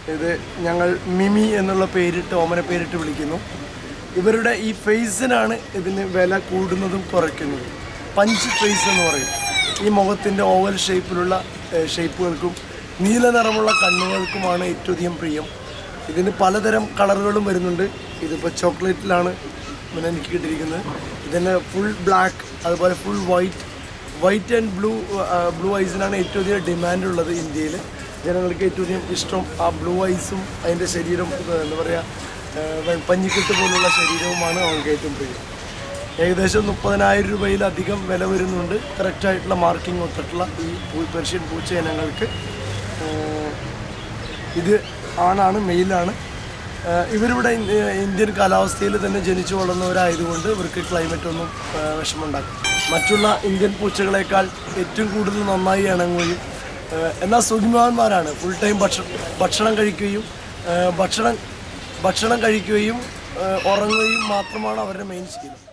ഇത് ഞങ്ങൾ മിമി എന്നുള്ള പേരിട്ട് ഓമന പേരിട്ട് വിളിക്കുന്നു ഇവരുടെ ഈ ഫേസിനാണ് ഇതിന് വില കൂടുന്നതും കുറയ്ക്കുന്നതും പഞ്ച് ഫേസ് എന്ന് പറയും ഈ മുഖത്തിൻ്റെ ഓവൽ ഷേപ്പിലുള്ള ഷേപ്പുകൾക്കും നീല നിറമുള്ള കണ്ണുകൾക്കുമാണ് ഏറ്റവും അധികം പ്രിയം ഇതിന് പലതരം കളറുകളും വരുന്നുണ്ട് ഇതിപ്പോൾ ചോക്ലേറ്റിലാണ് പിന്നെ എനിക്ക് കിട്ടിയിരിക്കുന്നത് ഇതിന് ഫുൾ ബ്ലാക്ക് അതുപോലെ full white white and blue blue ഐസിനാണ് ഏറ്റവും അധികം ഡിമാൻഡ് ഉള്ളത് ഇന്ത്യയിൽ ജനങ്ങൾക്ക് ഏറ്റവും അധികം ഇഷ്ടം ആ ബ്ലൂ ഐസും അതിൻ്റെ ശരീരം ഏഹ്, എന്താ പറയുക പഞ്ഞിക്കെട്ട് പോലുള്ള ശരീരവുമാണ് അവർക്ക് ഏറ്റവും പ്രിയം ഏകദേശം മുപ്പതിനായിരം രൂപയിലധികം വില വരുന്നുണ്ട് കറക്റ്റായിട്ടുള്ള മാർക്കിംഗ് ഒത്തിട്ടുള്ള ഈ പൂ- പെർഷ്യൻ പൂച്ച ഇനങ്ങൾക്ക് ഏഹ്, ഇത് ആണാണ് മെയിലാണ് ഏഹ് ഇവരിവിടെ ഇന്ത്യ- ഇന്ത്യൻ കാലാവസ്ഥയിൽ തന്നെ ജനിച്ചു വളർന്നവരായതുകൊണ്ട് ഇവർക്ക് ക്ലൈമറ്റ് ഒന്നും ഏഹ് വിഷമമുണ്ടാക്കും മറ്റുള്ള ഇന്ത്യൻ പൂച്ചകളെക്കാൾ ഏറ്റവും കൂടുതൽ നന്നായി ഇണങ്ങുകയും ഏഹ് എന്നാൽ സുഖിമാന്മാരാണ് ഫുൾ ടൈം ഭക്ഷണം ഭക്ഷണം കഴിക്കുകയും ഏഹ് ഭക്ഷണം ഭക്ഷണം കഴിക്കുകയും ഏഹ് ഉറങ്ങുകയും മാത്രമാണ് അവരുടെ മെയിൻ ശീലം